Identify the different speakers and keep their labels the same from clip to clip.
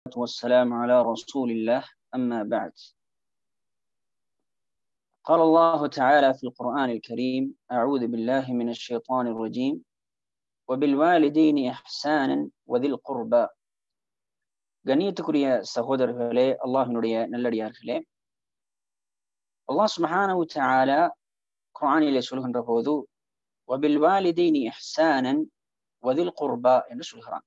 Speaker 1: والسلام على رسول الله أما بعد قال الله تعالى في القرآن الكريم أعوذ بالله من الشيطان الرجيم وبالوالدين إحسانا وذي القربى கண்ணியத்துக்குரிய சகோதரர்களே அல்லாஹினுடைய நல்லடியார்களே அல்லாஹ் சுபஹானஹு தஆலா குர்ஆனிலே சொல்கின்ற போது வபில் வாலிதைனி இஹ்சானன் வதில் குர்பா என்று சொல்கிறான்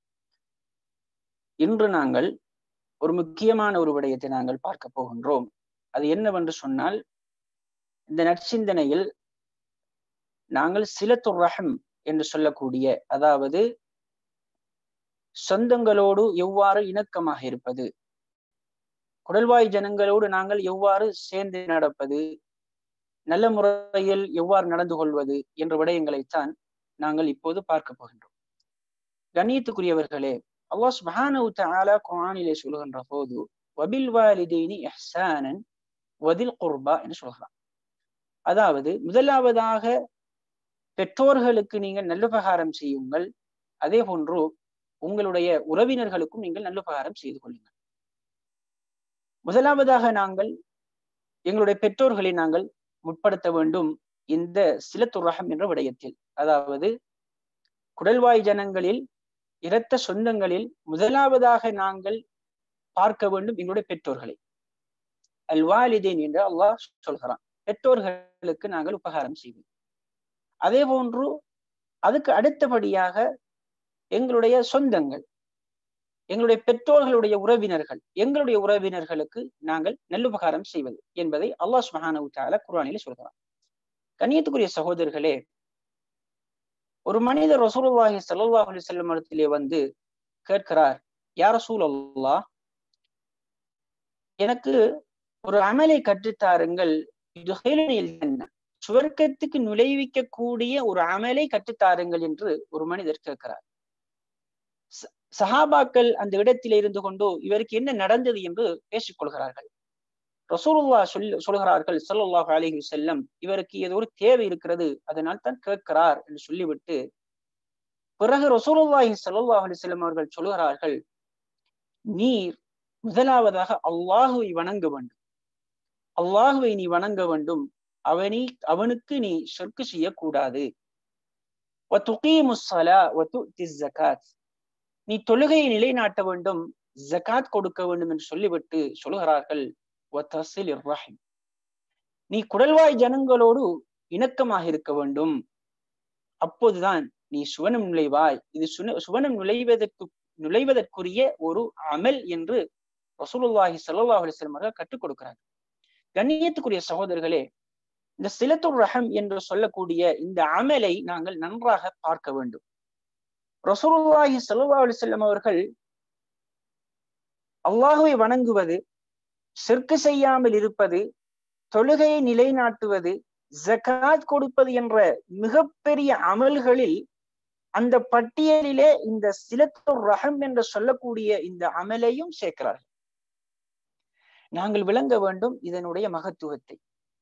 Speaker 1: இன்று நாங்கள் ஒரு முக்கியமான ஒரு விடயத்தை நாங்கள் பார்க்க போகின்றோம் அது என்னவென்று சொன்னால் இந்த நற்சிந்தனையில் நாங்கள் சிலத்துர் ரஹம் என்று சொல்லக்கூடிய அதாவது சொந்தங்களோடு எவ்வாறு இணக்கமாக இருப்பது குடல்வாய் ஜனங்களோடு நாங்கள் எவ்வாறு சேர்ந்து நடப்பது நல்ல முறையில் எவ்வாறு நடந்து கொள்வது என்ற விடயங்களைத்தான் நாங்கள் இப்போது பார்க்க போகின்றோம் கண்ணியத்துக்குரியவர்களே அல்லாஹ் சுபஹானஹு தஆலா குர்ஆனிலே சொல்கின்ற போது வபில் வாலிதைனி இஹ்சானன் வதில் குர்பா என்று சொல்கிறான் அதாவது முதலாவதாக பெற்றோர்களுக்கு நீங்கள் நல்லுபகாரம் செய்யுங்கள் அதே போன்று உங்களுடைய உறவினர்களுக்கும் நீங்கள் நல்லுபகாரம் செய்து கொள்ளுங்கள் முதலாவதாக நாங்கள் எங்களுடைய பெற்றோர்களை நாங்கள் முற்படுத்த வேண்டும் இந்த சிலத்துரகம் என்ற விடயத்தில் அதாவது குடல்வாய் ஜனங்களில் இரத்த சொந்தங்களில் முதலாவதாக நாங்கள் பார்க்க வேண்டும் எங்களுடைய பெற்றோர்களை அல்வாலிதேன் என்று அல்லாஹ் சொல்கிறான் பெற்றோர்களுக்கு நாங்கள் உபகாரம் செய்வோம் அதே போன்று அதுக்கு அடுத்தபடியாக எங்களுடைய சொந்தங்கள் எங்களுடைய பெற்றோர்களுடைய உறவினர்கள் எங்களுடைய உறவினர்களுக்கு நாங்கள் நல்லுபகாரம் செய்வது என்பதை அல்லாஹ் சுபஹானஹு தஆலா குர்ஆனில் சொல்கிறான் கண்ணியத்துக்குரிய சகோதரர்களே ஒரு மனிதர் ரசூலுல்லாஹி ஸல்லல்லாஹு அலைஹி வஸல்லம் இடத்திலே வந்து கேட்கிறார் யா ரசூலல்லாஹ் எனக்கு ஒரு அமலை கற்றுத்தாருங்கள் சுவர்க்கத்துக்கு நுழைவிக்க கூடிய ஒரு அமலை கற்றுத்தாருங்கள் என்று ஒரு மனிதர் கேட்கிறார் சஹாபாக்கள் அந்த இடத்தில் இருந்து கொண்டு இவருக்கு என்ன நடந்தது என்று பேசிக் கொள்கிறார்கள் ரசூலுல்லா சொல் சொல்கிறார்கள் சல்லாஹ் அலிஹி செல்லம் இவருக்கு ஏதோ ஒரு தேவை இருக்கிறது அதனால் தான் கேட்கிறார் என்று சொல்லிவிட்டு பிறகு ரசூலுல்லாஹி சல்லாஹ் அலி செல்லம் அவர்கள் சொல்கிறார்கள் நீர் முதலாவதாக அல்லாஹுவை வணங்க வேண்டும் அல்லாஹுவை நீ வணங்க வேண்டும் அவனை அவனுக்கு நீ சொற்கு செய்யக்கூடாது நீ தொழுகையை நிலைநாட்ட வேண்டும் ஜகாத் கொடுக்க வேண்டும் என்று சொல்லிவிட்டு சொல்கிறார்கள் நீ குடல்வாய் ஜனங்களோடு இணக்கமாக இருக்க வேண்டும் அப்போதுதான் நீ சுவனம் நுழைவாய் இது சுவனம் நுழைவதற்கு நுழைவதற்குரிய ஒரு அமல் என்று ரசூலுல்லாஹி சல்லாஹ் அலிஸ்லம் அவர்கள் கற்றுக் கொடுக்கிறார்கள் கண்ணியத்துக்குரிய சகோதரர்களே இந்த சிலத்துர் ரஹம் என்று சொல்லக்கூடிய இந்த அமலை நாங்கள் நன்றாக பார்க்க வேண்டும் ரசூலுல்லாஹி சல்லா அலிசல்லம் அவர்கள் அல்லாஹுவை வணங்குவது செற்கு செய்யாமல் இருப்பது தொழுகையை நிலைநாட்டுவது ஜகாத் கொடுப்பது என்ற மிகப்பெரிய அமல்களில் அந்த பட்டியலிலே இந்த சிலத்துர் ரஹம் என்று சொல்லக்கூடிய இந்த அமலையும் சேர்க்கிறார்கள் நாங்கள் விளங்க வேண்டும் இதனுடைய மகத்துவத்தை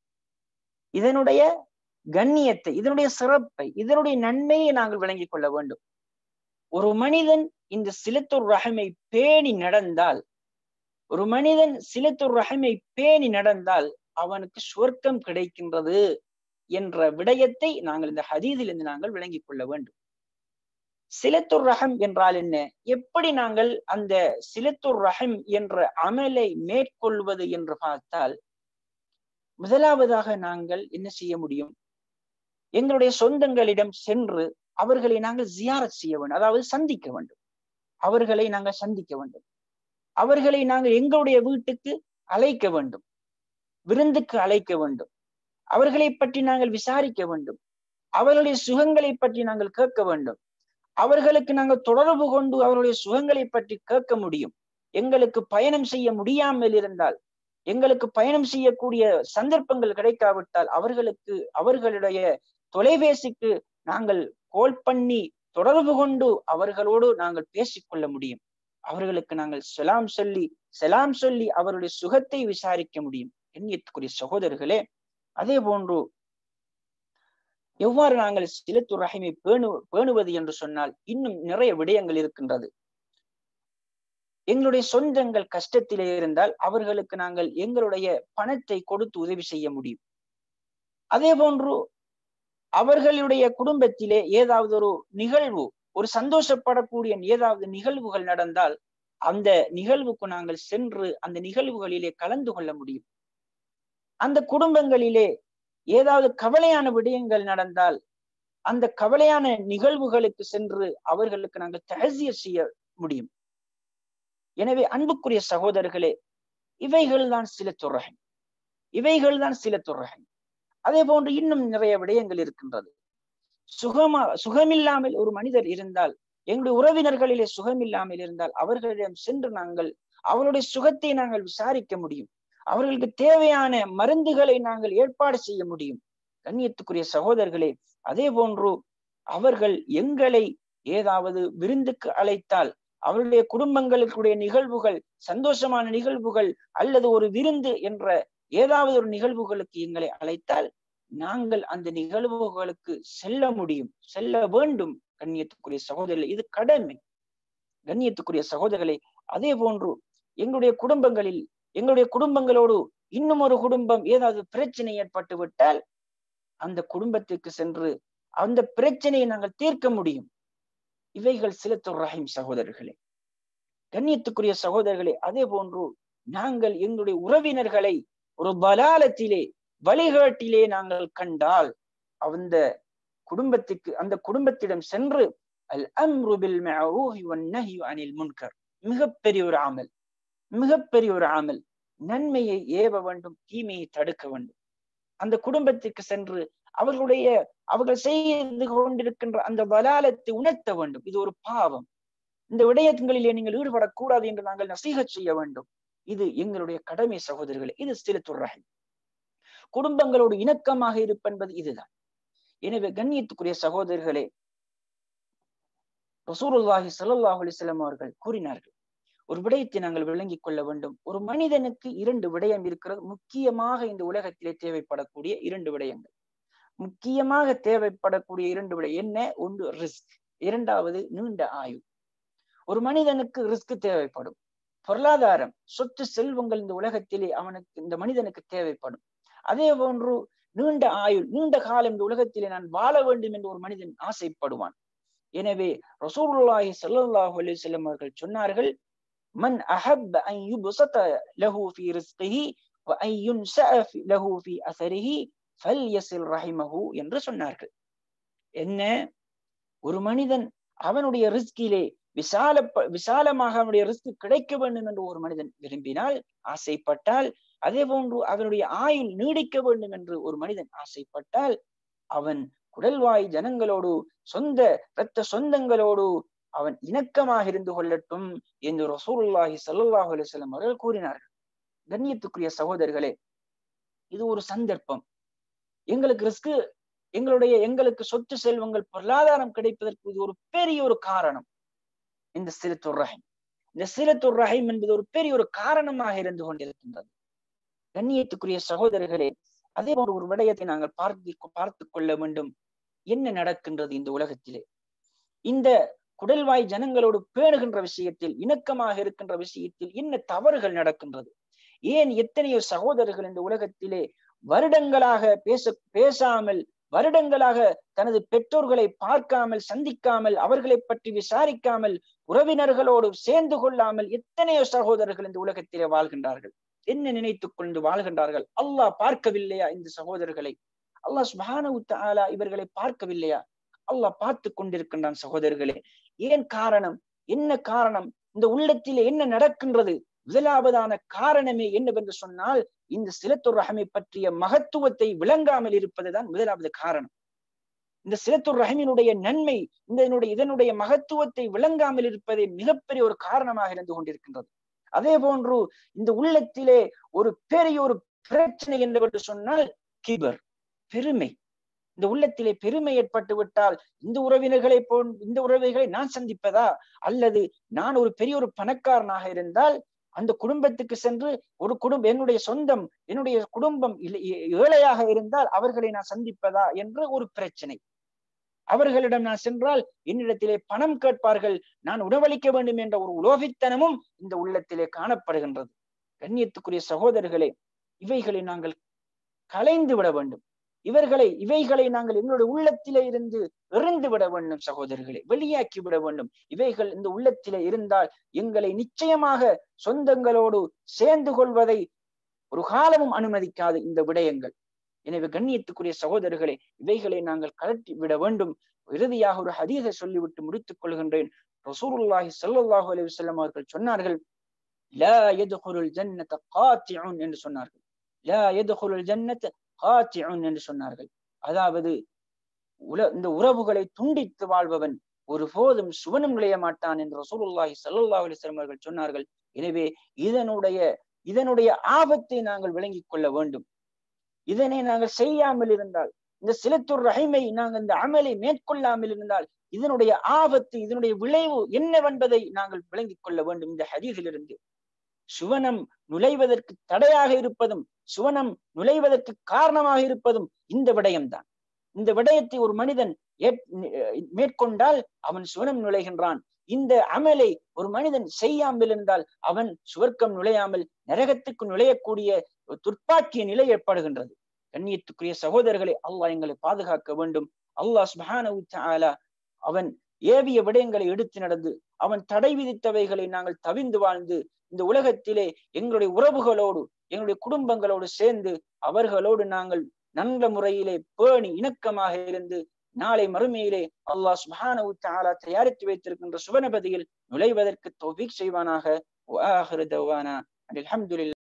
Speaker 1: இதனுடைய கண்ணியத்தை இதனுடைய சிறப்பை இதனுடைய நன்மையை நாங்கள் விளங்கிக் கொள்ள வேண்டும் ஒரு மனிதன் இந்த சிலத்துர் ரஹமை பேணி நடந்தால் ஒரு மனிதன் சிலத்துர் ரஹமை பேணி நடந்தால் அவனுக்கு சுவர்க்கம் கிடைக்கின்றது என்ற விடயத்தை நாங்கள் இந்த ஹதீதிலிருந்து நாங்கள் விளங்கிக் கொள்ள வேண்டும் சிலத்துர் ரஹம் என்றால் என்ன எப்படி நாங்கள் அந்த சிலத்துர் ரஹம் என்ற அமலை மேற்கொள்வது என்று பார்த்தால் முதலாவதாக நாங்கள் என்ன செய்ய முடியும் எங்களுடைய சொந்தங்களிடம் சென்று அவர்களை நாங்கள் ஜியாரத் செய்ய வேண்டும் அதாவது சந்திக்க வேண்டும் அவர்களை நாங்கள் சந்திக்க வேண்டும் அவர்களை நாங்கள் எங்களுடைய வீட்டுக்கு அழைக்க வேண்டும் விருந்துக்கு அழைக்க வேண்டும் அவர்களை பற்றி நாங்கள் விசாரிக்க வேண்டும் அவர்களுடைய சுகங்களை பற்றி நாங்கள் கேட்க வேண்டும் அவர்களுக்கு நாங்கள் தொடர்பு கொண்டு அவருடைய சுகங்களை பற்றி கேட்க முடியும் எங்களுக்கு பயணம் செய்ய முடியாமல் இருந்தால் எங்களுக்கு பயணம் செய்யக்கூடிய சந்தர்ப்பங்கள் கிடைக்காவிட்டால் அவர்களுக்கு அவர்களுடைய தொலைபேசிக்கு நாங்கள் கோல் பண்ணி தொடர்பு கொண்டு அவர்களோடு நாங்கள் பேசிக்கொள்ள முடியும் அவர்களுக்கு நாங்கள் செலாம் சொல்லி செலாம் சொல்லி அவருடைய சுகத்தை விசாரிக்க முடியும் எண்ணியத்துக்குரிய சகோதரர்களே அதே போன்று எவ்வாறு நாங்கள் சிலத்து ரஹிமை பேணு பேணுவது என்று சொன்னால் இன்னும் நிறைய விடயங்கள் இருக்கின்றது எங்களுடைய சொந்தங்கள் கஷ்டத்திலே இருந்தால் அவர்களுக்கு நாங்கள் எங்களுடைய பணத்தை கொடுத்து உதவி செய்ய முடியும் அதே போன்று அவர்களுடைய குடும்பத்திலே ஏதாவது ஒரு நிகழ்வு ஒரு சந்தோஷப்படக்கூடிய ஏதாவது நிகழ்வுகள் நடந்தால் அந்த நிகழ்வுக்கு நாங்கள் சென்று அந்த நிகழ்வுகளிலே கலந்து கொள்ள முடியும் அந்த குடும்பங்களிலே ஏதாவது கவலையான விடயங்கள் நடந்தால் அந்த கவலையான நிகழ்வுகளுக்கு சென்று அவர்களுக்கு நாங்கள் தகசிய செய்ய முடியும் எனவே அன்புக்குரிய சகோதரர்களே இவைகள் தான் சில துறகை இவைகள் தான் சில துறகை அதே போன்று இன்னும் நிறைய விடயங்கள் இருக்கின்றது சுகமா சுகமில்லாமல் ஒரு மனிதர் இருந்தால் எங்களுடைய உறவினர்களிலே சுகமில்லாமல் இருந்தால் அவர்களிடம் சென்று நாங்கள் அவருடைய சுகத்தை நாங்கள் விசாரிக்க முடியும் அவர்களுக்கு தேவையான மருந்துகளை நாங்கள் ஏற்பாடு செய்ய முடியும் கண்ணியத்துக்குரிய சகோதரர்களே அதே போன்று அவர்கள் எங்களை ஏதாவது விருந்துக்கு அழைத்தால் அவருடைய குடும்பங்களுக்குடைய நிகழ்வுகள் சந்தோஷமான நிகழ்வுகள் அல்லது ஒரு விருந்து என்ற ஏதாவது ஒரு நிகழ்வுகளுக்கு எங்களை அழைத்தால் நாங்கள் அந்த நிகழ்வுகளுக்கு செல்ல முடியும் செல்ல வேண்டும் கண்ணியத்துக்குரிய சகோதரர்களே இது கடமை கண்ணியத்துக்குரிய சகோதரர்களே அதே போன்று எங்களுடைய குடும்பங்களில் எங்களுடைய குடும்பங்களோடு இன்னும் ஒரு குடும்பம் ஏதாவது பிரச்சனை ஏற்பட்டு விட்டால் அந்த குடும்பத்துக்கு சென்று அந்த பிரச்சனையை நாங்கள் தீர்க்க முடியும் இவைகள் சிலத்துர் ரஹீம் சகோதரர்களே கண்ணியத்துக்குரிய சகோதரர்களே அதே போன்று நாங்கள் எங்களுடைய உறவினர்களை ஒரு பலாலத்திலே வழிகாட்டிலே நாங்கள் கண்டால் அந்த குடும்பத்துக்கு அந்த குடும்பத்திடம் சென்று அல் அம்ரு பில் மஅரூஃபி வன் நஹ்யு அனில் முன்கர் மிகப்பெரிய ஒரு அமல் மிகப்பெரிய ஒரு அமல் நன்மையை ஏவ வேண்டும் தீமையை தடுக்க வேண்டும் அந்த குடும்பத்துக்கு சென்று அவர்களுடைய அவர்கள் செய்து கொண்டிருக்கின்ற அந்த வலாலத்தை உணர்த்த வேண்டும் இது ஒரு பாவம் இந்த விடயங்களிலே நீங்கள் ஈடுபடக்கூடாது என்று நாங்கள் நசீக செய்ய வேண்டும் இது எங்களுடைய கடமை சகோதரர்களே இது சில துறகை குடும்பங்களோடு இணக்கமாக இருப்பென்பது இதுதான் எனவே கண்ணியத்துக்குரிய சகோதரர்களே ரசூருல்லாஹி சல்லாஹ் அலிஸ்லாம் அவர்கள் கூறினார்கள் ஒரு விடயத்தை நாங்கள் விளங்கிக் கொள்ள வேண்டும் ஒரு மனிதனுக்கு இரண்டு விடயம் இருக்கிறது முக்கியமாக இந்த உலகத்திலே தேவைப்படக்கூடிய இரண்டு விடயங்கள் முக்கியமாக தேவைப்படக்கூடிய இரண்டு விடயம் என்ன ஒன்று ரிஸ்க் இரண்டாவது நீண்ட ஆயுள் ஒரு மனிதனுக்கு ரிஸ்க் தேவைப்படும் பொருளாதாரம் சொத்து செல்வங்கள் இந்த உலகத்திலே அவனுக்கு இந்த மனிதனுக்கு தேவைப்படும் அதே போன்று நீண்ட ஆயுள் நீண்ட காலம் இந்த உலகத்திலே நான் வாழ வேண்டும் என்று ஒரு மனிதன் ஆசைப்படுவான் எனவே ரசூலுல்லாஹி ஸல்லல்லாஹு அலைஹி வஸல்லம் அவர்கள் சொன்னார்கள் மன் அஹப்ப அன் யுபஸத லஹு ஃபீ ரிஸ்கிஹி வ அன் யுன்ஸஅ லஹு ஃபீ அஸரிஹி ஃபல்யஸில் ரஹிமஹு என்று சொன்னார்கள் என்ன ஒரு மனிதன் அவனுடைய ரிஸ்கிலே விசால விசாலமாக அவனுடைய ரிஸ்க் கிடைக்க வேண்டும் என்று ஒரு மனிதன் விரும்பினால் ஆசைப்பட்டால் அதே போன்று அவனுடைய ஆயுள் நீடிக்க வேண்டும் என்று ஒரு மனிதன் ஆசைப்பட்டால் அவன் குடல்வாய் ஜனங்களோடு சொந்த இரத்த சொந்தங்களோடு அவன் இணக்கமாக இருந்து கொள்ளட்டும் என்று ரசூலுல்லாஹி சல்லாஹூ அலிஸ்லாம் அவர்கள் கூறினார்கள் கண்ணியத்துக்குரிய சகோதரர்களே இது ஒரு சந்தர்ப்பம் எங்களுக்கு ரிஸ்க் எங்களுடைய எங்களுக்கு சொத்து செல்வங்கள் பொருளாதாரம் கிடைப்பதற்கு இது ஒரு பெரிய ஒரு காரணம் இந்த சிறுத்துர் ரஹீம் இந்த சிறுத்துர் ரஹீம் என்பது ஒரு பெரிய ஒரு காரணமாக இருந்து கொண்டிருக்கின்றது கண்ணியத்துக்குரிய சகோதரர்களே அதே போன்ற ஒரு விடயத்தை நாங்கள் பார்த்து பார்த்து கொள்ள வேண்டும் என்ன நடக்கின்றது இந்த உலகத்திலே இந்த குடல்வாய் ஜனங்களோடு பேணுகின்ற விஷயத்தில் இணக்கமாக இருக்கின்ற விஷயத்தில் என்ன தவறுகள் நடக்கின்றது ஏன் எத்தனையோ சகோதரர்கள் இந்த உலகத்திலே வருடங்களாக பேச பேசாமல் வருடங்களாக தனது பெற்றோர்களை பார்க்காமல் சந்திக்காமல் அவர்களை பற்றி விசாரிக்காமல் உறவினர்களோடு சேர்ந்து கொள்ளாமல் எத்தனையோ சகோதரர்கள் இந்த உலகத்திலே வாழ்கின்றார்கள் என்ன நினைத்துக் கொண்டு வாழ்கின்றார்கள் அல்லாஹ் பார்க்கவில்லையா இந்த சகோதரர்களை அல்லாஹ் சுபான உத்தாலா இவர்களை பார்க்கவில்லையா அல்லாஹ் பார்த்து கொண்டிருக்கின்றான் சகோதரர்களே ஏன் காரணம் என்ன காரணம் இந்த உள்ளத்திலே என்ன நடக்கின்றது முதலாவதான காரணமே என்னவென்று சொன்னால் இந்த சிலத்துர் ரஹமை பற்றிய மகத்துவத்தை விளங்காமல் இருப்பதுதான் முதலாவது காரணம் இந்த சிலத்துர் ரஹமினுடைய நன்மை இந்த இதனுடைய மகத்துவத்தை விளங்காமல் இருப்பதே மிகப்பெரிய ஒரு காரணமாக இருந்து கொண்டிருக்கின்றது அதே போன்று இந்த உள்ளத்திலே ஒரு பெரிய ஒரு பிரச்சனை என்னவென்று சொன்னால் கிபர் பெருமை இந்த உள்ளத்திலே பெருமை ஏற்பட்டு விட்டால் இந்த உறவினர்களை போ இந்த உறவுகளை நான் சந்திப்பதா அல்லது நான் ஒரு பெரிய ஒரு பணக்காரனாக இருந்தால் அந்த குடும்பத்துக்கு சென்று ஒரு குடும்பம் என்னுடைய சொந்தம் என்னுடைய குடும்பம் ஏழையாக இருந்தால் அவர்களை நான் சந்திப்பதா என்ற ஒரு பிரச்சனை அவர்களிடம் நான் சென்றால் என்னிடத்திலே பணம் கேட்பார்கள் நான் உணவளிக்க வேண்டும் என்ற ஒரு உலோகித்தனமும் இந்த உள்ளத்திலே காணப்படுகின்றது கண்ணியத்துக்குரிய சகோதரர்களே இவைகளை நாங்கள் கலைந்து விட வேண்டும் இவர்களை இவைகளை நாங்கள் எங்களுடைய உள்ளத்திலே இருந்து எறிந்து விட வேண்டும் சகோதரர்களை வெளியாக்கி விட வேண்டும் இவைகள் இந்த உள்ளத்திலே இருந்தால் எங்களை நிச்சயமாக சொந்தங்களோடு சேர்ந்து கொள்வதை ஒரு காலமும் அனுமதிக்காது இந்த விடயங்கள் எனவே கண்ணியத்துக்குரிய சகோதரர்களே இவைகளை நாங்கள் கலட்டி விட வேண்டும் இறுதியாக ஒரு ஹதீதை சொல்லிவிட்டு முடித்துக் கொள்கின்றேன் ரசூலுல்லாஹி ஸல்லல்லாஹு அலைஹி வஸல்லம் அவர்கள் சொன்னார்கள் லா யதுகுலுல் ஜன்னத காத்திஉன் என்று சொன்னார்கள் லா யதுகுலுல் ஜன்னத காத்திஉன் என்று சொன்னார்கள் அதாவது உல இந்த உறவுகளை துண்டித்து வாழ்பவன் ஒருபோதும் சுவனம் நுழைய மாட்டான் என்று ரசூலுல்லாஹி ஸல்லல்லாஹு அலைஹி வஸல்லம் அவர்கள் சொன்னார்கள் எனவே இதனுடைய இதனுடைய ஆபத்தை நாங்கள் விளங்கிக் கொள்ள வேண்டும் இதனை நாங்கள் செய்யாமல் இருந்தால் இந்த சிலத்துர் ரஹிமை நாங்கள் இந்த அமலை மேற்கொள்ளாமல் இருந்தால் இதனுடைய ஆபத்து இதனுடைய விளைவு என்னவென்பதை நாங்கள் விளங்கிக் கொள்ள வேண்டும் இந்த ஹதீஸிலிருந்து சுவனம் நுழைவதற்கு தடையாக இருப்பதும் சுவனம் நுழைவதற்கு காரணமாக இருப்பதும் இந்த விடயம்தான் இந்த விடயத்தை ஒரு மனிதன் மேற்கொண்டால் அவன் சுவனம் நுழைகின்றான் இந்த அமலை ஒரு மனிதன் செய்யாமல் இருந்தால் அவன் சுவர்க்கம் நுழையாமல் நரகத்துக்கு நுழையக்கூடிய ஒரு துர்ப்பாக்கிய நிலை ஏற்படுகின்றது கண்ணியத்துக்குரிய சகோதரர்களை அல்லாஹ் எங்களை பாதுகாக்க வேண்டும் அல்லாஹ் சுபஹானஹு தஆலா அவன் ஏவிய விடயங்களை எடுத்து நடந்து அவன் தடை விதித்தவைகளை நாங்கள் தவிந்து வாழ்ந்து இந்த உலகத்திலே எங்களுடைய உறவுகளோடு எங்களுடைய குடும்பங்களோடு சேர்ந்து அவர்களோடு நாங்கள் நல்ல முறையிலே பேணி இணக்கமாக இருந்து நாளை மறுமையிலே அல்லாஹ் சுபஹானஹு தஆலா தயாரித்து வைத்திருக்கின்ற சுவனபதியில் நுழைவதற்கு தௌஃபீக் செய்வானாக வஆஹிரு தவானா அல்ஹம்துலில்லாஹ்